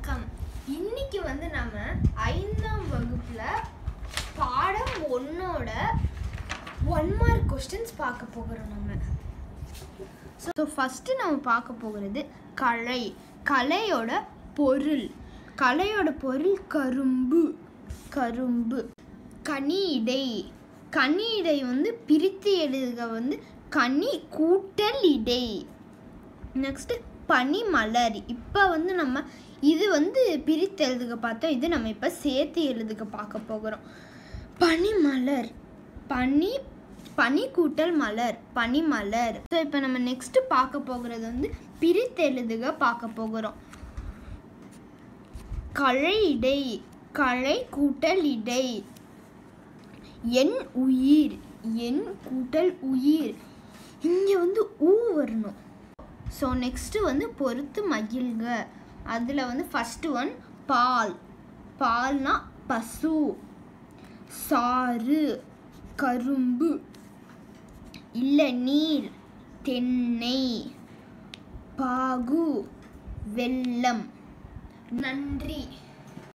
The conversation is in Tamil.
வணக்கம் இன்னைக்கு வந்து நம்ம ஐந்தாம் வகுப்புல பாடம் ஒன்னோட ஒன் மார்க் கொஸ்டின்ஸ் பார்க்க போகிறோம் நம்ம ஸோ ஃபஸ்ட்டு நம்ம பார்க்க போகிறது கலை கலையோட பொருள் கலையோட பொருள் கரும்பு கரும்பு கனியிடை கனியிடை வந்து பிரித்து எழுதுக வந்து கனி கூட்டல் இடை நெக்ஸ்ட் பனிமலர் இப்போ வந்து நம்ம இது வந்து பிரித்து எழுதுக பார்த்தோம் இது நம்ம இப்போ சேர்த்து எழுதுக பார்க்க போகிறோம் பனிமலர் பனி பனி கூட்டல் மலர் பனிமலர் ஸோ இப்போ நம்ம நெக்ஸ்ட் பார்க்க போகிறது வந்து பிரித்து எழுதுக பார்க்க போகிறோம் களை இடை களை கூட்டல் இடை என் உயிர் என் கூட்டல் உயிர் இங்கே வந்து ஊ வரணும் ஸோ நெக்ஸ்ட்டு வந்து பொறுத்து மகிழ்க அதில் வந்து ஃபஸ்ட்டு ஒன் பால் பால்னா பசு சாறு கரும்பு இளநீர் தென்னை பாகு வெல்லம் நன்றி